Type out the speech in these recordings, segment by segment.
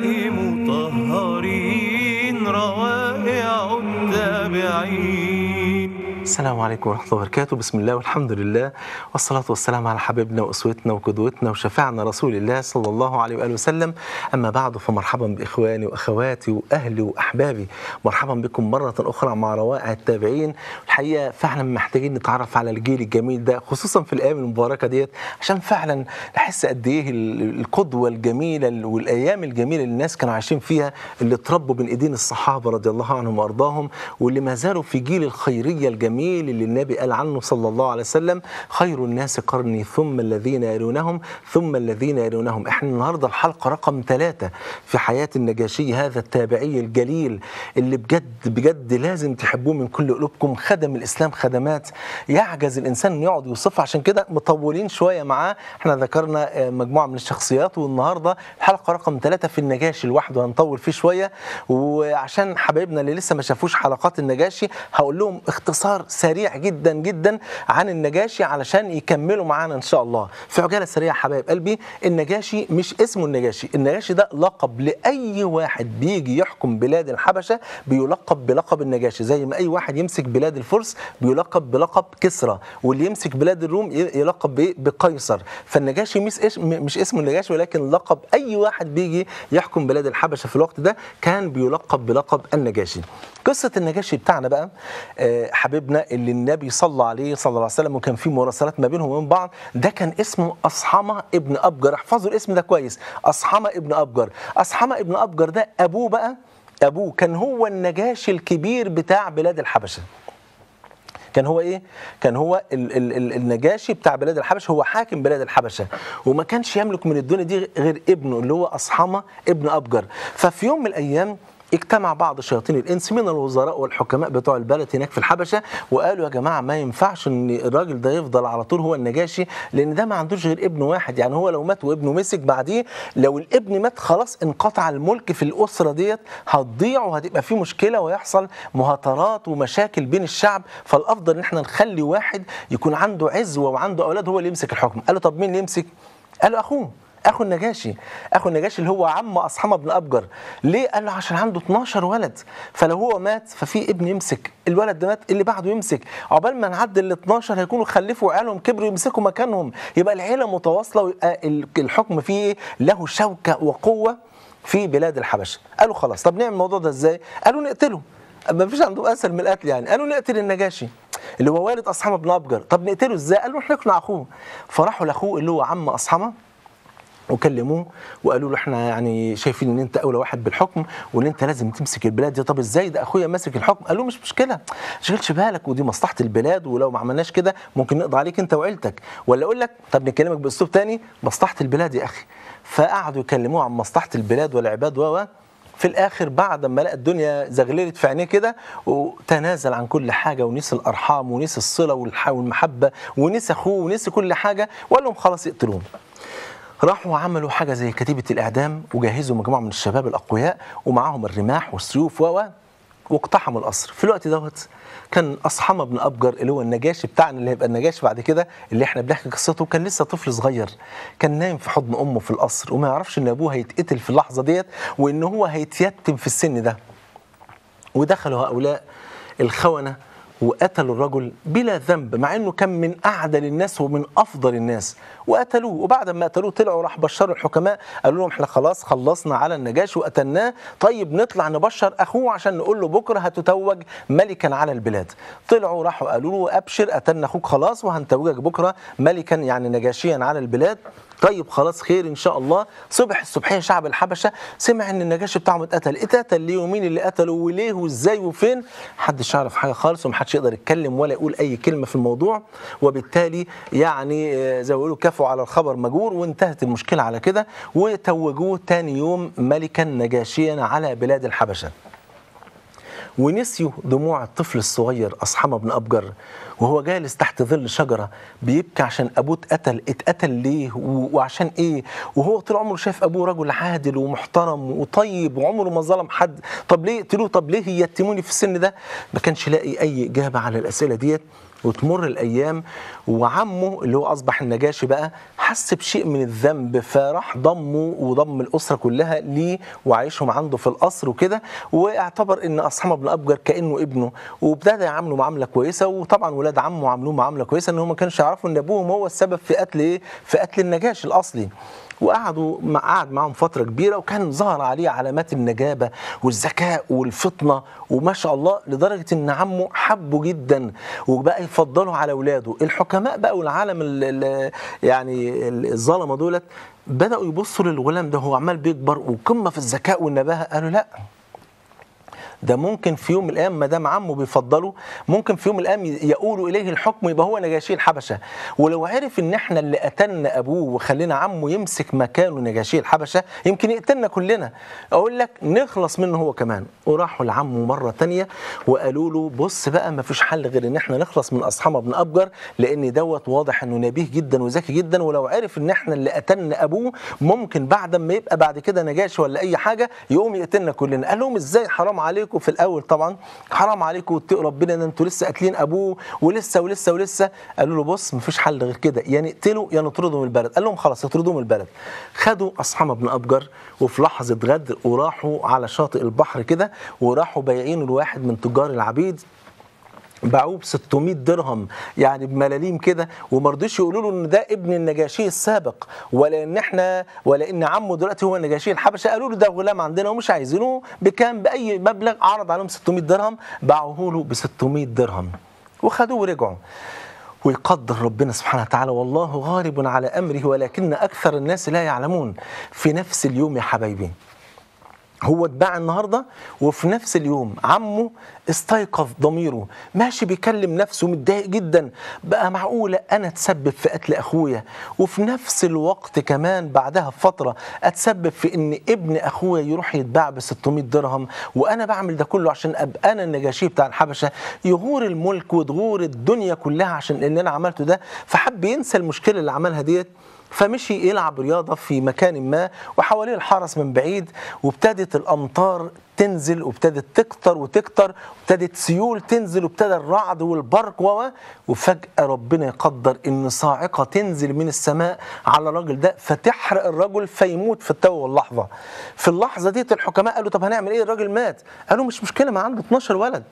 الأنبياء مطهرين روائع التابعين السلام عليكم ورحمة الله وبركاته بسم الله والحمد لله والصلاة والسلام على حبيبنا وأسوتنا وقدوتنا وشفيعنا رسول الله صلى الله عليه وآله وسلم أما بعد فمرحبا بإخواني وأخواتي وأهلي وأحبابي مرحبا بكم مرة أخرى مع روائع التابعين الحقيقة فعلا محتاجين نتعرف على الجيل الجميل ده خصوصا في الأيام المباركة ديت عشان فعلا نحس قد إيه ال- القدوة الجميلة والأيام الجميلة اللي الناس كانوا عايشين فيها اللي اتربوا بين إيدين الصحابة رضي الله عنهم وأرضاهم واللي ما زالوا في جيل الخيرية الجميل اللي النبي قال عنه صلى الله عليه وسلم خير الناس قرني ثم الذين يلونهم ثم الذين يلونهم احنا النهارده الحلقة رقم ثلاثة في حياة النجاشي هذا التابعي الجليل اللي بجد بجد لازم تحبوه من كل قلوبكم خدم الإسلام خدمات يعجز الإنسان إنه يقعد يوصفها عشان كده مطولين شوية معاه احنا ذكرنا آه، مجموعة من الشخصيات والنهارده الحلقة رقم ثلاثة في النجاشي لوحده هنطول فيه شوية وعشان حبايبنا اللي لسه ما شافوش حلقات النجاشي هقول لهم اختصار سريع جدا جدا عن النجاشي علشان يكملوا معانا ان شاء الله في عجاله سريعه حبايب قلبي النجاشي مش اسمه النجاشي النجاشي ده لقب لاي واحد بيجي يحكم بلاد الحبشه بيلقب بلقب النجاشي زي ما اي واحد يمسك بلاد الفرس بيلقب بلقب كسرى واللي يمسك بلاد الروم ي- يلقب بايه بقيصر فالنجاشي مش إش مش اسمه النجاشي ولكن لقب اي واحد بيجي يحكم بلاد الحبشه في الوقت ده كان بيلقب بلقب النجاشي قصه النجاشي بتاعنا بقى آه، حبيبنا اللي النبي صلى عليه صلى الله عليه وسلم وكان في مراسلات ما بينهم وبين بعض ده كان اسمه اصحمه ابن ابجر احفظوا الاسم ده كويس اصحمه ابن ابجر اصحمه ابن ابجر ده ابوه بقى ابوه كان هو النجاشي الكبير بتاع بلاد الحبشه كان هو ايه؟ كان هو ال ال ال النجاشي بتاع بلاد الحبشه هو حاكم بلاد الحبشه وما كانش يملك من الدنيا دي غير ابنه اللي هو اصحمه ابن ابجر ففي يوم من الايام اجتمع بعض شياطين الانس من الوزراء والحكماء بتوع البلد هناك في الحبشه وقالوا يا جماعه ما ينفعش ان الراجل ده يفضل على طول هو النجاشي لان ده ما عندوش غير ابن واحد يعني هو لو مات وابنه مسك بعديه لو الابن مات خلاص انقطع الملك في الاسره ديت هتضيع وهتبقى في مشكله ويحصل مهاترات ومشاكل بين الشعب فالافضل ان احنا نخلي واحد يكون عنده عزوه وعنده اولاد هو اللي يمسك الحكم قالوا طب مين اللي يمسك قالوا اخوه اخو النجاشي اخو النجاشي اللي هو عم اصحمه بن ابجر ليه قال له عشان عنده 12 ولد فلو هو مات ففي ابن يمسك الولد ده مات اللي بعده يمسك عقبال ما نعدي ال 12 هيكونوا خلفوا عيالهم كبروا يمسكوا مكانهم يبقى العيله متواصله ويبقى ال- الحكم فيه له شوكه وقوه في بلاد الحبشه قالوا خلاص طب نعمل الموضوع ده ازاي قالوا نقتله ما فيش عندهم اسهل من القتل يعني قالوا نقتل النجاشي اللي هو والد اصحمه بن ابجر طب نقتله ازاي قالوا احنا نقنع اخوه فراحوا لاخوه اللي هو عم اصحمه وكلموه وقالوا له احنا يعني شايفين ان انت اولى واحد بالحكم وان انت لازم تمسك البلاد دي طب ازاي ده اخويا ماسك الحكم قالوا مش مشكله تشغلش بالك ودي مصلحه البلاد ولو ما عملناش كده ممكن نقضي عليك انت وعيلتك ولا اقول لك طب نكلمك باسلوب تاني مصلحه البلاد يا اخي فقعدوا يكلموه عن مصلحه البلاد والعباد و و. في الاخر بعد ما لقى الدنيا زغللت في عينيه كده وتنازل عن كل حاجه ونسي الارحام ونسي الصله والح- والمحبه ونسي اخوه ونسي كل حاجه وقال لهم خلاص اقتلوه راحوا عملوا حاجة زي كتيبة الإعدام وجهزوا مجموعة من الشباب الأقوياء ومعاهم الرماح والسيوف و و- واقتحموا القصر في الوقت دوت كان أصحمة بن أبجر اللي هو النجاشي بتاعنا اللي هيبقى النجاشي بعد كده اللي احنا بنحكي قصته كان لسه طفل صغير كان نايم في حضن أمه في القصر وما يعرفش إن أبوه هيتقتل في اللحظة ديت وإن هو هيتيتم في السن ده ودخلوا هؤلاء الخونة وقتلوا الرجل بلا ذنب مع انه كان من اعدل الناس ومن افضل الناس وقتلوه وبعد ما قتلوه طلعوا راح بشروا الحكماء قالوا لهم احنا خلاص خلصنا على النجاشي وقتلناه طيب نطلع نبشر اخوه عشان نقول له بكره هتتوج ملكا على البلاد طلعوا راحوا قالوا له ابشر قتلنا اخوك خلاص وهنتوجك بكره ملكا يعني نجاشيا على البلاد طيب خلاص خير ان شاء الله صبح الصبحيه شعب الحبشه سمع ان النجاشي بتاعهم اتقتل اتقتل ليه ومين اللي قتله وليه وازاي وفين محدش يعرف حاجه خالص ومحدش يقدر يتكلم ولا يقول اي كلمه في الموضوع وبالتالي يعني آه، زي ما بيقولوا كفوا على الخبر مجور وانتهت المشكله على كده وتوجوه تاني يوم ملكا نجاشيا على بلاد الحبشه ونسيوا دموع الطفل الصغير أصحمة بن أبجر وهو جالس تحت ظل شجره بيبكي عشان ابوه اتقتل اتقتل ليه و- وعشان ايه وهو طول عمره شايف ابوه رجل عادل ومحترم وطيب وعمره ما ظلم حد طب ليه يقتلوه طب ليه يتموني في السن ده ما كانش لاقي اي اجابه على الاسئله ديت وتمر الايام وعمه اللي هو اصبح النجاشي بقى حس بشيء من الذنب فراح ضمه وضم الاسره كلها ليه وعايشهم عنده في القصر وكده واعتبر ان اصحاب بن ابجر كانه ابنه وابتدى يعامله معامله كويسه وطبعا ولاد عمه عاملوه معامله كويسه ان هم ما كانش يعرفوا ان ابوهم هو السبب في قتل ايه في قتل النجاشي الاصلي وقعدوا مع قعد معاهم فتره كبيره وكان ظهر عليه علامات النجابه والذكاء والفطنه وما شاء الله لدرجه ان عمه حبه جدا وبقى يفضله على اولاده الحكماء بقى والعالم ال ال يعني ال- الظلمه دولت بداوا يبصوا للغلام ده هو عمال بيكبر وقمه في الذكاء والنباهه قالوا لا ده ممكن في يوم من الايام ما دام عمه بيفضله ممكن في يوم من الايام يقولوا اليه الحكم يبقى هو نجاشي الحبشه ولو عرف ان احنا اللي قتلنا ابوه وخلينا عمه يمسك مكانه نجاشي الحبشه يمكن يقتلنا كلنا اقول لك نخلص منه هو كمان وراحوا لعمه مره تانية وقالوا له بص بقى ما فيش حل غير ان احنا نخلص من اصحاب ابن ابجر لان دوت واضح انه نبيه جدا وذكي جدا ولو عرف ان احنا اللي قتلنا ابوه ممكن بعد ما يبقى بعد كده نجاشي ولا اي حاجه يقوم يقتلنا كلنا قال لهم ازاي حرام عليكم في الاول طبعا حرام عليكم واتقوا ربنا ده انتوا لسه قاتلين ابوه ولسه ولسه ولسه قالوا له بص مفيش حل غير كده يا نقتله يا نطرده من البلد قال لهم خلاص اطردوه من البلد خدوا اصحاب ابن ابجر وفي لحظه غدر وراحوا على شاطئ البحر كده وراحوا بايعينه لواحد من تجار العبيد باعوه ب 600 درهم يعني بملاليم كده وما رضوش يقولوا له ان ده ابن النجاشي السابق ولا ان احنا ولا ان عمه دلوقتي هو النجاشي الحبشه قالوا له ده غلام عندنا ومش عايزينه بكام باي مبلغ عرض عليهم 600 درهم باعوه له ب 600 درهم وخدوه ورجعوا ويقدر ربنا سبحانه وتعالى والله غالب على امره ولكن اكثر الناس لا يعلمون في نفس اليوم يا حبايبي هو اتباع النهارده وفي نفس اليوم عمه استيقظ ضميره ماشي بيكلم نفسه متضايق جدا بقى معقوله انا اتسبب في قتل اخويا وفي نفس الوقت كمان بعدها بفتره اتسبب في ان ابن اخويا يروح يتباع ب 600 درهم وانا بعمل ده كله عشان ابقى انا النجاشي بتاع الحبشه يغور الملك وتغور الدنيا كلها عشان ان انا عملته ده فحب ينسى المشكله اللي عملها ديت فمشي يلعب رياضة في مكان ما وحواليه الحرس من بعيد وابتدت الأمطار تنزل وابتدت تكتر وتكتر وابتدت سيول تنزل وابتدى الرعد والبرق و وفجأة ربنا يقدر إن صاعقة تنزل من السماء على الراجل ده فتحرق الرجل فيموت في التو واللحظة في اللحظة دي الحكماء قالوا طب هنعمل إيه الراجل مات قالوا مش مشكلة ما عنده 12 ولد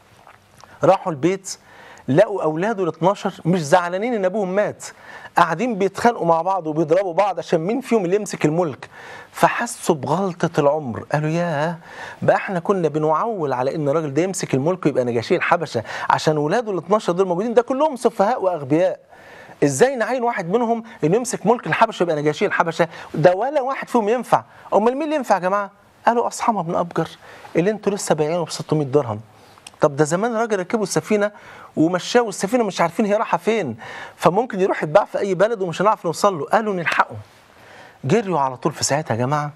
راحوا البيت لقوا اولاده ال 12 مش زعلانين ان ابوهم مات قاعدين بيتخانقوا مع بعض وبيضربوا بعض عشان مين فيهم اللي يمسك الملك فحسوا بغلطة العمر قالوا ياه بقى احنا كنا بنعول على ان الراجل ده يمسك الملك ويبقى نجاشي الحبشة عشان ولاده ال 12 دول موجودين ده كلهم سفهاء واغبياء ازاي نعين واحد منهم انه يمسك ملك الحبشه يبقى نجاشي الحبشه ده ولا واحد فيهم ينفع امال مين اللي ينفع يا جماعه قالوا اصحاب ابن ابجر اللي انتوا لسه بايعينه ب 600 درهم طب ده زمان راجل ركبوا السفينه ومشاه والسفينه مش عارفين هي رايحه فين فممكن يروح يتباع في اي بلد ومش هنعرف نوصل له قالوا نلحقه جريوا على طول في ساعتها يا جماعه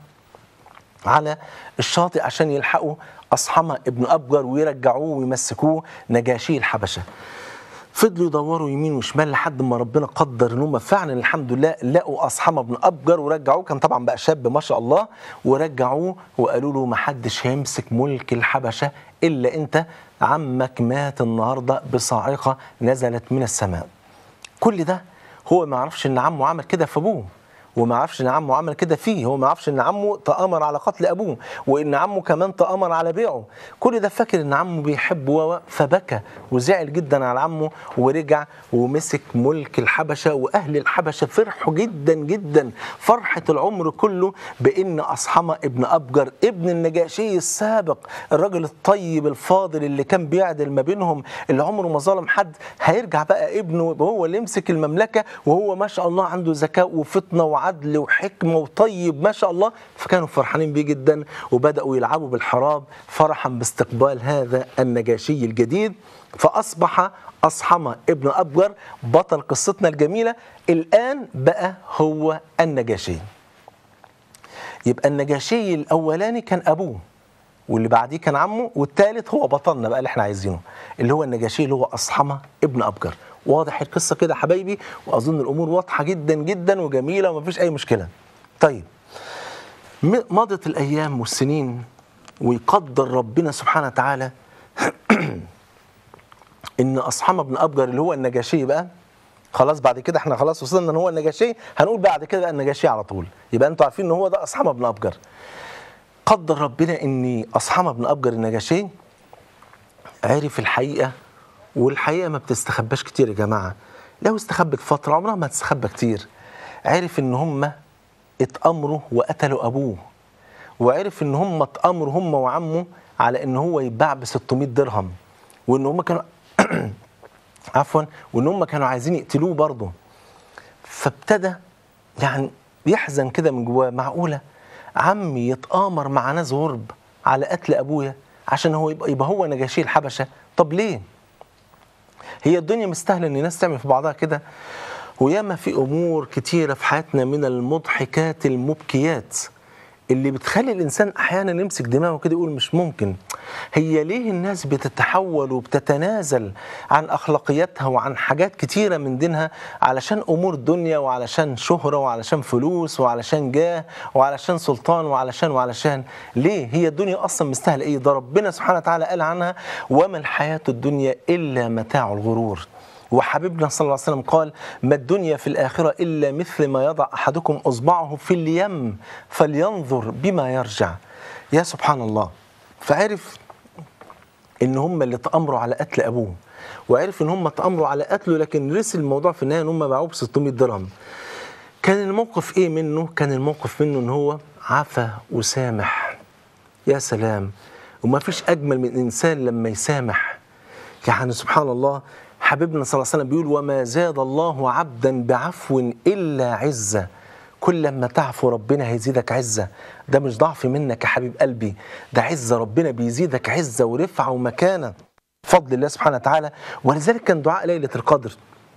على الشاطئ عشان يلحقوا اصحمه ابن ابجر ويرجعوه ويمسكوه نجاشي الحبشه فضلوا يدوروا يمين وشمال لحد ما ربنا قدر ان هم فعلا الحمد لله لقوا اصحاب ابن ابجر ورجعوه كان طبعا بقى شاب ما شاء الله ورجعوه وقالوا له ما حدش هيمسك ملك الحبشه الا انت عمك مات النهارده بصاعقه نزلت من السماء. كل ده هو ما يعرفش ان عمه عمل كده في ابوه وما يعرفش ان عمه عمل كده فيه هو ما يعرفش ان عمه تآمر على قتل ابوه وان عمه كمان تآمر على بيعه كل ده فاكر ان عمه بيحبه و- فبكى وزعل جدا على عمه ورجع ومسك ملك الحبشه واهل الحبشه فرحوا جدا جدا فرحه العمر كله بان اصحمه ابن ابجر ابن النجاشي السابق الراجل الطيب الفاضل اللي كان بيعدل ما بينهم اللي عمره ما ظلم حد هيرجع بقى ابنه يبقى هو اللي يمسك المملكه وهو ما شاء الله عنده ذكاء وفطنه وعدل وحكمه وطيب ما شاء الله فكانوا فرحانين بيه جدا وبداوا يلعبوا بالحراب فرحا باستقبال هذا النجاشي الجديد فاصبح اصحمه ابن ابجر بطل قصتنا الجميله الان بقى هو النجاشي يبقى النجاشي الاولاني كان ابوه واللي بعديه كان عمه والثالث هو بطلنا بقى اللي احنا عايزينه اللي هو النجاشي اللي هو اصحمه ابن ابجر واضح القصه كده يا حبايبي واظن الامور واضحه جدا جدا وجميله ومفيش اي مشكله طيب م- مضت الايام والسنين ويقدر ربنا سبحانه وتعالى ان اصحمه بن ابجر اللي هو النجاشي بقى خلاص بعد كده احنا خلاص وصلنا ان هو النجاشي هنقول بعد كده بقى النجاشي على طول يبقى انتوا عارفين ان هو ده اصحمه بن ابجر قدر ربنا ان اصحمه بن ابجر النجاشي عرف الحقيقه والحقيقه ما بتستخباش كتير يا جماعه لو استخبت فتره عمرها ما تستخبى كتير عرف ان هم اتامروا وقتلوا ابوه وعرف ان هم اتامروا هم وعمه على ان هو يتباع ب 600 درهم وان هم كانوا عفوا وان هم كانوا عايزين يقتلوه برضه فابتدى يعني يحزن كده من جواه معقوله عمي يتآمر مع ناس غرب على قتل ابويا عشان هو يبقى, يبقى هو نجاشي الحبشه طب ليه؟ هي الدنيا مستاهله ان الناس تعمل في بعضها كده وياما في امور كتيره في حياتنا من المضحكات المبكيات اللي بتخلي الانسان احيانا يمسك دماغه كده يقول مش ممكن هي ليه الناس بتتحول وبتتنازل عن اخلاقياتها وعن حاجات كتيره من دينها علشان امور دنيا وعلشان شهره وعلشان فلوس وعلشان جاه وعلشان سلطان وعلشان وعلشان ليه هي الدنيا اصلا مستاهله ايه ده ربنا سبحانه وتعالى قال عنها وما الحياه الدنيا الا متاع الغرور وحبيبنا صلى الله عليه وسلم قال ما الدنيا في الآخرة إلا مثل ما يضع أحدكم أصبعه في اليم فلينظر بما يرجع يا سبحان الله فعرف ان هم اللي تامروا على قتل ابوه وعرف ان هم تامروا على قتله لكن رسل الموضوع في النهايه ان هم باعوه ب 600 درهم كان الموقف ايه منه كان الموقف منه ان هو عفا وسامح يا سلام وما فيش اجمل من انسان لما يسامح يعني سبحان الله حبيبنا صلى الله عليه وسلم بيقول وما زاد الله عبدا بعفو الا عزه كل ما تعفو ربنا هيزيدك عزه ده مش ضعف منك يا حبيب قلبي ده عزه ربنا بيزيدك عزه ورفعه ومكانه بفضل الله سبحانه وتعالى ولذلك كان دعاء ليله القدر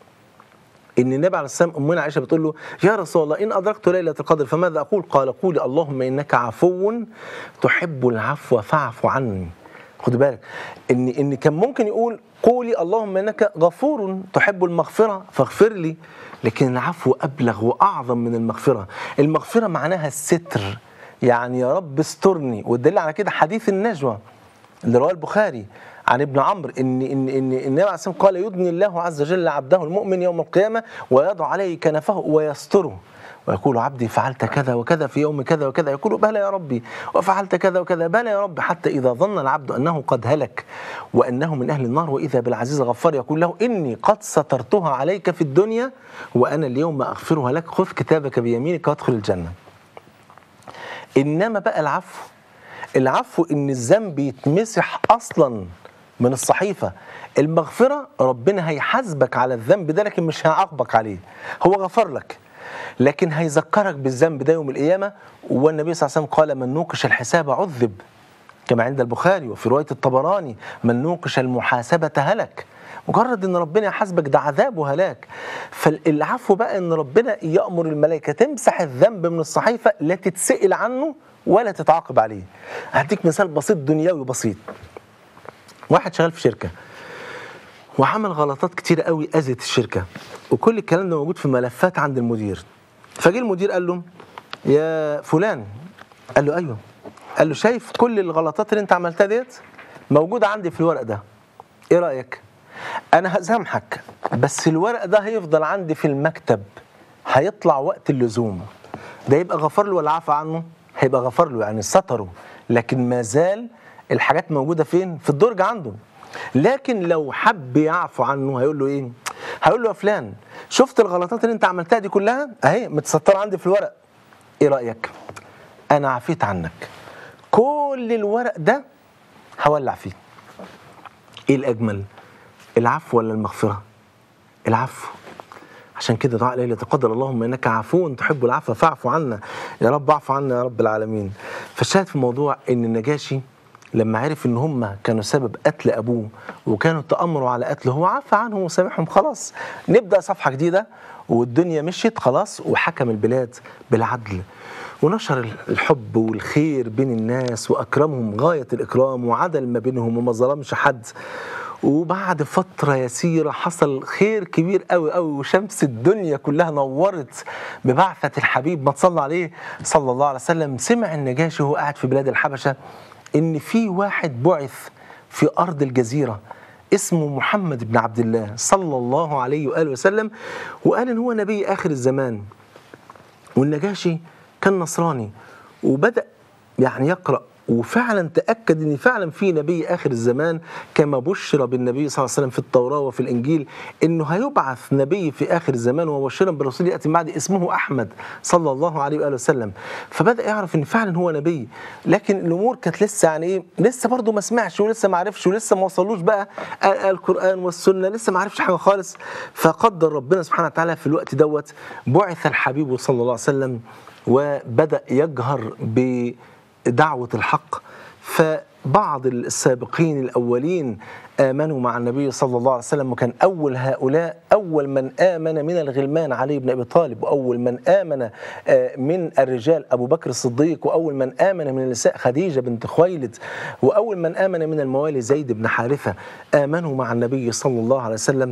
ان النبي عليه السلام امنا عائشه بتقول له يا رسول الله ان ادركت ليله القدر فماذا اقول؟ قال قولي اللهم انك عفو تحب العفو فاعف عني. خد بالك ان ان كان ممكن يقول قولي اللهم انك غفور تحب المغفره فاغفر لي لكن العفو ابلغ واعظم من المغفره، المغفره معناها الستر يعني يا رب استرني والدليل على كده حديث النجوى اللي رواه البخاري عن ابن عمرو ان ان ان النبي عليه الصلاه قال يدني الله عز وجل عبده المؤمن يوم القيامه ويضع عليه كنفه ويستره ويقول عبدي فعلت كذا وكذا في يوم كذا وكذا يقول بلى يا ربي وفعلت كذا وكذا بلى يا رب حتى إذا ظن العبد أنه قد هلك وأنه من أهل النار وإذا بالعزيز الغفار يقول له إني قد سترتها عليك في الدنيا وأنا اليوم أغفرها لك خذ كتابك بيمينك وادخل الجنة إنما بقى العفو العفو إن الذنب يتمسح أصلا من الصحيفة المغفرة ربنا هيحاسبك على الذنب ده لكن مش هيعاقبك عليه هو غفر لك لكن هيذكرك بالذنب ده يوم القيامة والنبي صلى الله عليه وسلم قال من نوقش الحساب عذب كما عند البخاري وفي رواية الطبراني من نوقش المحاسبة هلك مجرد ان ربنا يحاسبك ده عذاب وهلاك فالعفو بقى ان ربنا يأمر الملائكة تمسح الذنب من الصحيفة لا تتسئل عنه ولا تتعاقب عليه هديك مثال بسيط دنيوي بسيط واحد شغال في شركة وعمل غلطات كتير قوي اذت الشركه وكل الكلام ده موجود في ملفات عند المدير فجه المدير قال له يا فلان قال له ايوه قال له شايف كل الغلطات اللي انت عملتها ديت موجوده عندي في الورق ده ايه رايك انا هسامحك بس الورق ده هيفضل عندي في المكتب هيطلع وقت اللزوم ده يبقى غفر له ولا عفى عنه هيبقى غفر له يعني ستره لكن ما زال الحاجات موجوده فين في الدرج عنده لكن لو حب يعفو عنه هيقول له ايه هيقول له يا فلان شفت الغلطات اللي انت عملتها دي كلها اهي متسطره عندي في الورق ايه رايك انا عفيت عنك كل الورق ده هولع فيه ايه الاجمل العفو ولا المغفره العفو عشان كده دعاء ليلة القدر اللهم انك عفو تحب العفو فاعف عنا يا رب اعف عنا يا رب العالمين فالشاهد في الموضوع ان النجاشي لما عرف ان هم كانوا سبب قتل ابوه وكانوا تامروا على قتله هو عفى عنهم وسامحهم خلاص نبدا صفحه جديده والدنيا مشيت خلاص وحكم البلاد بالعدل ونشر الحب والخير بين الناس وأكرمهم غاية الإكرام وعدل ما بينهم وما ظلمش حد وبعد فترة يسيرة حصل خير كبير قوي قوي وشمس الدنيا كلها نورت ببعثة الحبيب ما تصلى عليه صلى الله عليه وسلم سمع النجاشي وهو قاعد في بلاد الحبشة إن في واحد بعث في أرض الجزيرة اسمه محمد بن عبد الله صلى الله عليه وآله وسلم وقال إن هو نبي آخر الزمان والنجاشي كان نصراني وبدأ يعني يقرأ وفعلا تأكد ان فعلا في نبي اخر الزمان كما بشر بالنبي صلى الله عليه وسلم في التوراة وفي الانجيل انه هيبعث نبي في اخر الزمان ومبشرا برسول ياتي بعد اسمه احمد صلى الله عليه واله وسلم فبدا يعرف ان فعلا هو نبي لكن الامور كانت لسه يعني ايه لسه برضه ما سمعش ولسه ما عرفش ولسه ما وصلوش بقى القران والسنه لسه ما عرفش حاجه خالص فقدر ربنا سبحانه وتعالى في الوقت دوت بعث الحبيب صلى الله عليه وسلم وبدا يجهر ب دعوة الحق فبعض السابقين الأولين آمنوا مع النبي صلى الله عليه وسلم وكان أول هؤلاء أول من آمن من الغلمان علي بن أبي طالب وأول من آمن من الرجال أبو بكر الصديق وأول من آمن من النساء خديجة بنت خويلد وأول من آمن من الموالي زيد بن حارثة آمنوا مع النبي صلى الله عليه وسلم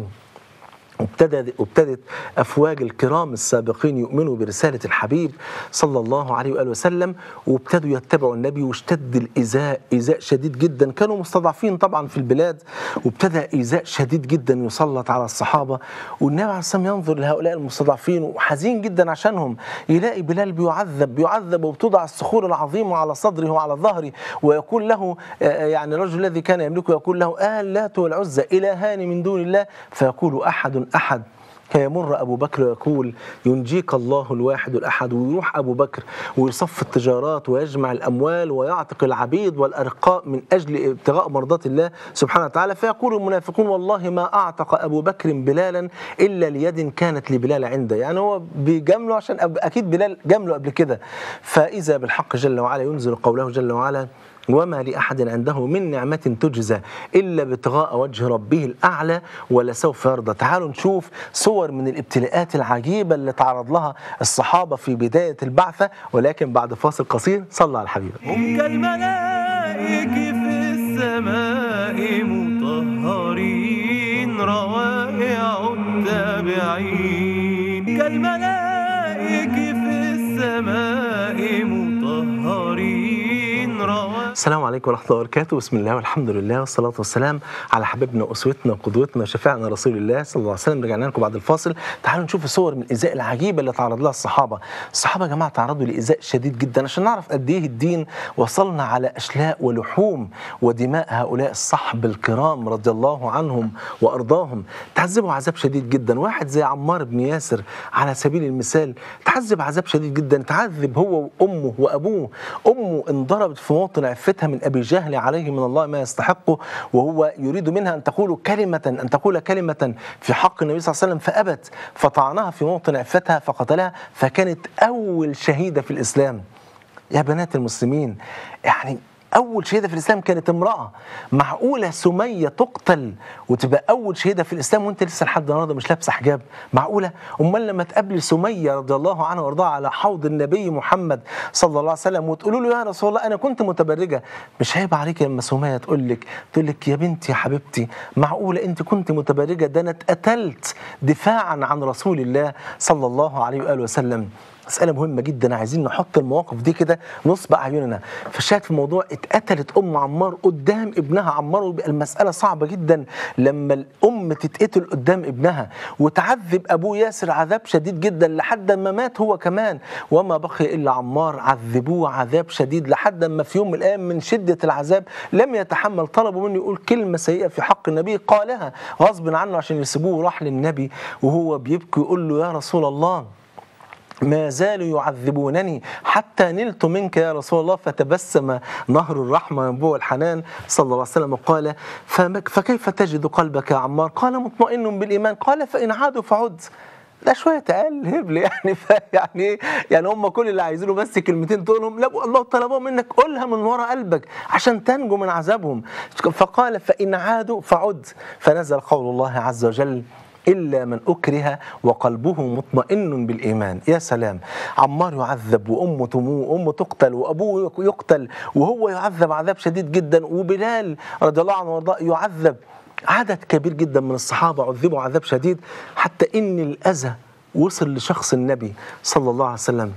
وابتدت ابتدت افواج الكرام السابقين يؤمنوا برساله الحبيب صلى الله عليه واله وسلم وابتدوا يتبعوا النبي واشتد الايذاء ايذاء شديد جدا كانوا مستضعفين طبعا في البلاد وابتدى ايذاء شديد جدا يسلط على الصحابه والنبي عليه الصلاه والسلام ينظر لهؤلاء المستضعفين وحزين جدا عشانهم يلاقي بلال بيعذب بيعذب وبتوضع الصخور العظيمه على صدره وعلى ظهره ويقول له يعني الرجل الذي كان يملكه يقول له آل لات والعزى الهان من دون الله فيقول احد أحد فيمر أبو بكر ويقول ينجيك الله الواحد الأحد ويروح أبو بكر ويصف التجارات ويجمع الأموال ويعتق العبيد والأرقاء من أجل ابتغاء مرضات الله سبحانه وتعالى فيقول المنافقون والله ما أعتق أبو بكر بلالا إلا ليد كانت لبلال عنده يعني هو بيجامله عشان أكيد بلال جامله قبل كده فإذا بالحق جل وعلا ينزل قوله جل وعلا وما لأحد عنده من نعمة تجزى إلا ابتغاء وجه ربه الأعلى ولسوف يرضى تعالوا نشوف صور من الابتلاءات العجيبة اللي تعرض لها الصحابة في بداية البعثة ولكن بعد فاصل قصير صلى على الحبيب هم كالملائك في السماء مطهرين روائع التابعين كالملائك في السماء مطهرين روائع السلام عليكم ورحمة الله وبركاته بسم الله والحمد لله والصلاة والسلام على حبيبنا وأسوتنا وقدوتنا وشفيعنا رسول الله صلى الله عليه وسلم رجعنا لكم بعد الفاصل تعالوا نشوف صور من الإيذاء العجيبة اللي تعرض لها الصحابة الصحابة يا جماعة تعرضوا لإيذاء شديد جدا عشان نعرف قد إيه الدين وصلنا على أشلاء ولحوم ودماء هؤلاء الصحب الكرام رضي الله عنهم وأرضاهم تعذبوا عذاب شديد جدا واحد زي عمار بن ياسر على سبيل المثال تعذب عذاب شديد جدا تعذب هو وأمه وأبوه أمه انضربت في موطن عفتها من ابي جهل عليه من الله ما يستحقه وهو يريد منها ان تقول كلمه ان تقول كلمه في حق النبي صلى الله عليه وسلم فابت فطعنها في موطن عفتها فقتلها فكانت اول شهيده في الاسلام يا بنات المسلمين يعني أول شهيدة في الإسلام كانت امرأة معقولة سمية تقتل وتبقى أول شهيدة في الإسلام وأنت لسه لحد النهارده مش لابسة حجاب معقولة أمال لما تقابلي سمية رضي الله عنها وارضاها على حوض النبي محمد صلى الله عليه وسلم وتقولوا له يا رسول الله أنا كنت متبرجة مش عيب عليك لما سمية تقول لك تقول لك يا بنتي يا حبيبتي معقولة أنت كنت متبرجة ده أنا اتقتلت دفاعا عن رسول الله صلى الله عليه وآله وسلم مسألة مهمة جدا عايزين نحط المواقف دي كده نصب أعيننا فالشاهد في الموضوع اتقتلت أم عمار قدام ابنها عمار ويبقى المسألة صعبة جدا لما الأم تتقتل قدام ابنها وتعذب أبوه ياسر عذاب شديد جدا لحد ما مات هو كمان وما بقي إلا عمار عذبوه عذاب شديد لحد ما في يوم من الأيام من شدة العذاب لم يتحمل طلبوا منه يقول كلمة سيئة في حق النبي قالها غصب عنه عشان يسيبوه راح للنبي وهو بيبكي يقول له يا رسول الله ما زالوا يعذبونني حتى نلت منك يا رسول الله فتبسم نهر الرحمة ينبوع الحنان صلى الله عليه وسلم وقال فمك- فكيف تجد قلبك يا عمار قال مطمئن بالإيمان قال فإن عادوا فعد ده شويه اقل هبل يعني يعني ايه يعني هم كل اللي عايزينه بس كلمتين تقولهم لا الله طلبوه منك قولها من وراء قلبك عشان تنجو من عذابهم فقال فان عادوا فعد فنزل قول الله عز وجل إلا من أكره وقلبه مطمئن بالإيمان يا سلام عمار يعذب وأمه تموت وأمه تقتل وأبوه يقتل وهو يعذب عذاب شديد جدا وبلال رضي الله عنه وارضاه يعذب عدد كبير جدا من الصحابة عذبوا عذاب شديد حتى إن الأذى وصل لشخص النبي صلى الله عليه وسلم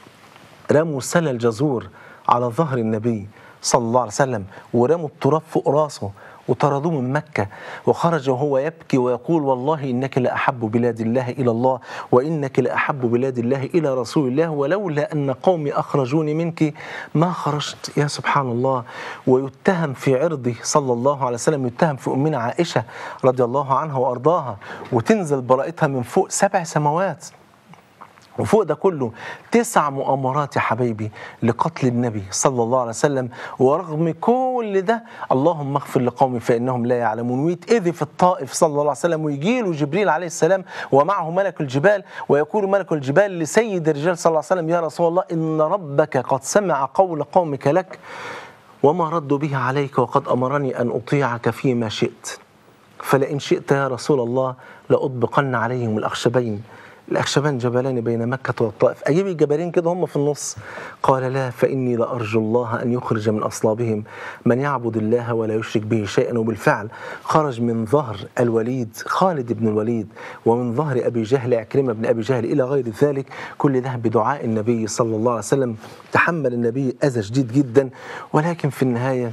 رموا سل الجزور على ظهر النبي صلى الله عليه وسلم ورموا التراب فوق راسه وطردوه من مكة وخرج وهو يبكي ويقول والله إنك لأحب بلاد الله إلى الله وإنك لأحب بلاد الله إلى رسول الله ولولا أن قومي أخرجوني منك ما خرجت يا سبحان الله ويتهم في عرضه صلى الله عليه وسلم يتهم في أمنا عائشة رضي الله عنها وأرضاها وتنزل براءتها من فوق سبع سماوات وفوق ده كله تسع مؤامرات يا حبايبي لقتل النبي صلى الله عليه وسلم ورغم كل ده اللهم اغفر لقومي فانهم لا يعلمون ويتاذي في الطائف صلى الله عليه وسلم ويجي له جبريل عليه السلام ومعه ملك الجبال ويقول ملك الجبال لسيد الرجال صلى الله عليه وسلم يا رسول الله ان ربك قد سمع قول قومك لك وما ردوا به عليك وقد امرني ان اطيعك فيما شئت فلئن شئت يا رسول الله لأطبقن عليهم الأخشبين الأخشبان جبلان بين مكة والطائف أجيب الجبلين كده هم في النص قال لا فإني لأرجو الله أن يخرج من أصلابهم من يعبد الله ولا يشرك به شيئا وبالفعل خرج من ظهر الوليد خالد بن الوليد ومن ظهر أبي جهل عكرمة بن أبي جهل إلى غير ذلك كل ده بدعاء النبي صلى الله عليه وسلم تحمل النبي أذى شديد جدا ولكن في النهاية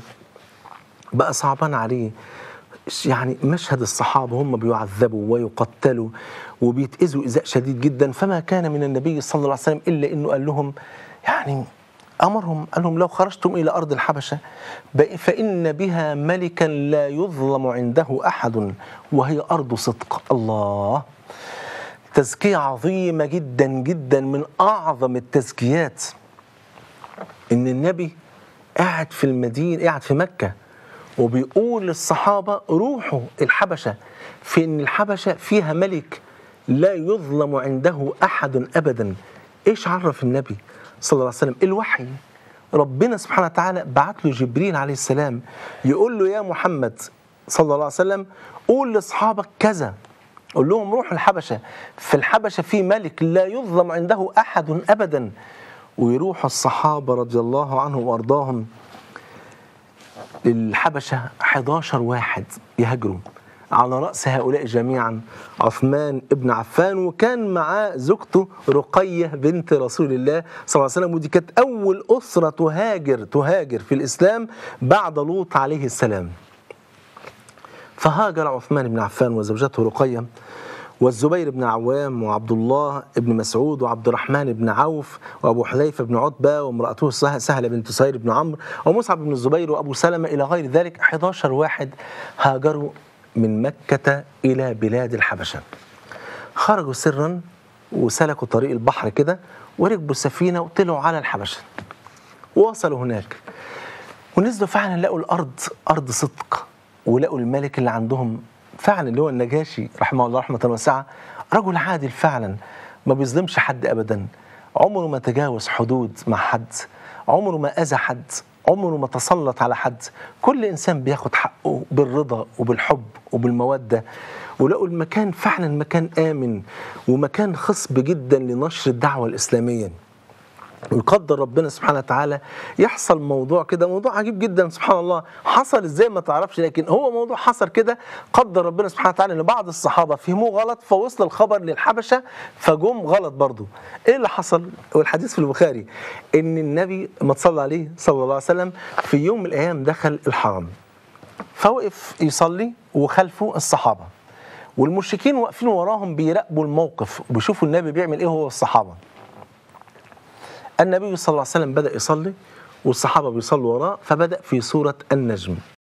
بقى صعبان عليه يعني مشهد الصحابة هم بيعذبوا ويقتلوا وبيتأذوا إزاء شديد جدا فما كان من النبي صلى الله عليه وسلم إلا أنه قال لهم يعني أمرهم قال لهم لو خرجتم إلى أرض الحبشة بق- فإن بها ملكا لا يظلم عنده أحد وهي أرض صدق الله تزكية عظيمة جدا جدا من أعظم التزكيات إن النبي قاعد في المدينة قاعد في مكة وبيقول للصحابة روحوا الحبشة في إن الحبشة فيها ملك لا يظلم عنده أحد أبدا إيش عرف النبي صلى الله عليه وسلم الوحي ربنا سبحانه وتعالى بعت له جبريل عليه السلام يقول له يا محمد صلى الله عليه وسلم قول لاصحابك كذا قول لهم روحوا الحبشة في الحبشة في ملك لا يظلم عنده أحد أبدا ويروح الصحابة رضي الله عنهم وأرضاهم للحبشة 11 واحد يهاجروا على رأس هؤلاء جميعا عثمان ابن عفان وكان معاه زوجته رقية بنت رسول الله صلى الله عليه وسلم ودي كانت أول أسرة تهاجر تهاجر في الإسلام بعد لوط عليه السلام فهاجر عثمان بن عفان وزوجته رقية والزبير بن عوام وعبد الله بن مسعود وعبد الرحمن بن عوف وابو حذيفه بن عتبه وامراته سه- سهله بنت سهير بن عمرو ومصعب بن الزبير وابو سلمه الى غير ذلك 11 واحد هاجروا من مكه الى بلاد الحبشه. خرجوا سرا وسلكوا طريق البحر كده وركبوا سفينه وطلعوا على الحبشه. ووصلوا هناك ونزلوا فعلا لقوا الارض ارض صدق ولقوا الملك اللي عندهم فعلا اللي هو النجاشي رحمه الله رحمه واسعه رجل عادل فعلا ما بيظلمش حد ابدا عمره ما تجاوز حدود مع حد عمره ما اذى حد عمره ما تسلط على حد كل انسان بياخد حقه بالرضا وبالحب وبالموده ولقوا المكان فعلا مكان امن ومكان خصب جدا لنشر الدعوه الاسلاميه ويقدر ربنا سبحانه وتعالى يحصل موضوع كده موضوع عجيب جدا سبحان الله حصل ازاي ما تعرفش لكن هو موضوع حصل كده قدر ربنا سبحانه وتعالى ان بعض الصحابه فهموه غلط فوصل الخبر للحبشه فجم غلط برضه ايه اللي حصل والحديث في البخاري ان النبي ما تصلى عليه صلى الله عليه وسلم في يوم من الايام دخل الحرم فوقف يصلي وخلفه الصحابه والمشركين واقفين وراهم بيراقبوا الموقف وبيشوفوا النبي بيعمل ايه هو والصحابه النبي صلى الله عليه وسلم بدأ يصلي والصحابة بيصلوا وراه فبدأ في سورة النجم